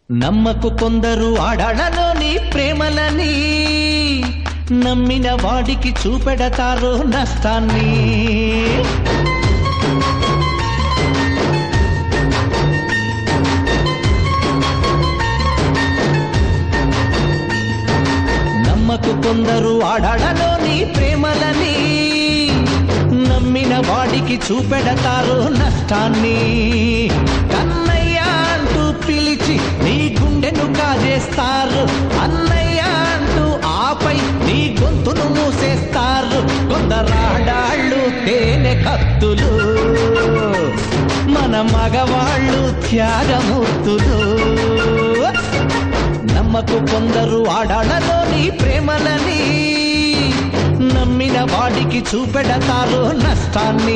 నమ్మకు కొందరు ఆడాళ్ళలోని ప్రేమలని నమ్మిన వాడికి చూపెడతారు నష్టాన్ని నమ్మకు కొందరు ఆడాళ్ళలోని ప్రేమలని నమ్మిన వాడికి చూపెడతారు నష్టాన్ని కన్నయ్య అంటూ పిలిచి నీ గుండెను కాజేస్తారు అన్నయ్య అంటూ ఆపై నీ గొంతును మూసేస్తారు కొందరాడాళ్ళు తేనె కత్తులు మన మగవాళ్ళు త్యాగమూర్తులు నమ్మకు కొందరు ఆడాళ్ళలోని ప్రేమలని నమ్మిన వాడికి చూపెడతారు నష్టాన్ని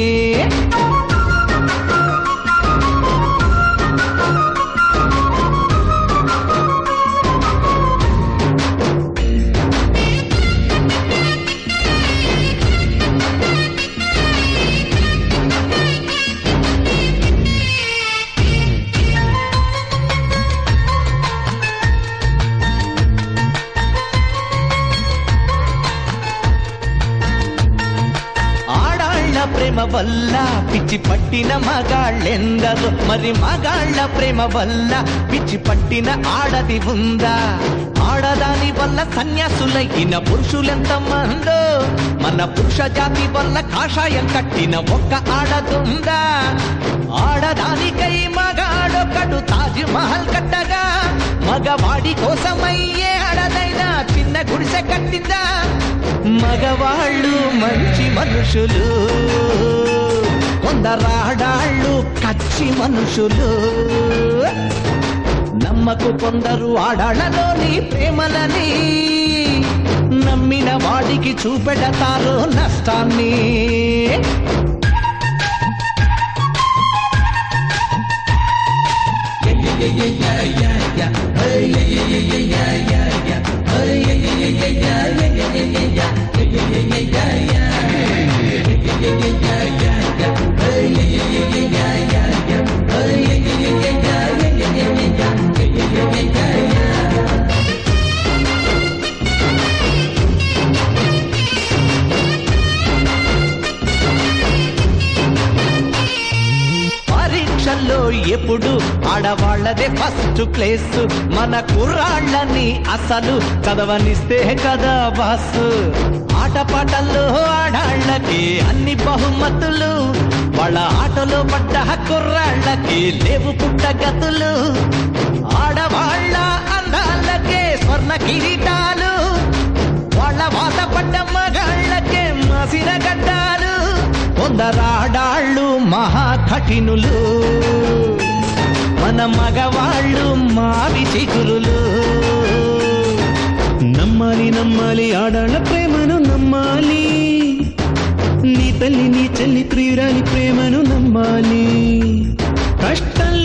ఆడాళ్ళ ప్రేమ వల్ల పిచ్చి పట్టిన మగాళ్ళెందరు మరి మగాళ్ళ ప్రేమ వల్ల పిచ్చి పట్టిన ఆడది ఉందా ఆడదాని వల్ల సన్యాసులైన పురుషులెంత మందో మన పురుష జాతి వల్ల కాషాయం కట్టిన ఒక్క ఆడదుందా ఆడదానికై మగాడొకడు తాజ్ మహల్ కట్టగా మగవాడి కోసమయ్యే ఆడదైనా చిన్న గుడిసె కట్టిందా మగవాళ్ళు మంచి మనుషులు కొందరాడాళ్ళు కచ్చి మనుషులు నమ్మకు కొందరు ఆడాళ్ళలోని ప్రేమలని నమ్మిన వాడికి చూపెడతారు నష్టాన్ని పరీక్షల్లో ఎప్పుడు ఆడవాళ్లదే ఫస్ట్ ప్లేస్ మన కుర్రాళ్ళని అసలు చదవనిస్తే కదా బాస్ ఆటపాటల్లో ఆడాళ్ళకి అన్ని బహుమతులు వాళ్ళ ఆటలో పడ్డ కుర్రాళ్ళకి లేవు పుట్టగతులు ఆడవాళ్ళ అందాలకే స్వర్ణ కిరీటాలు వాళ్ళ వాతపడ్డ మగాళ్ళకే మాసిన గడ్డాలు కొందరాడాళ్ళు మహా కఠినులు మన మగవాళ్ళు మావి చిగురులు నమ్మాలి నమ్మాలి ఆడాళ్ళ ప్రేమను నమ్మాలి నీ తల్లి నీ చెల్లి ప్రియురాలి ప్రేమను నమ్మాలి కష్టంలో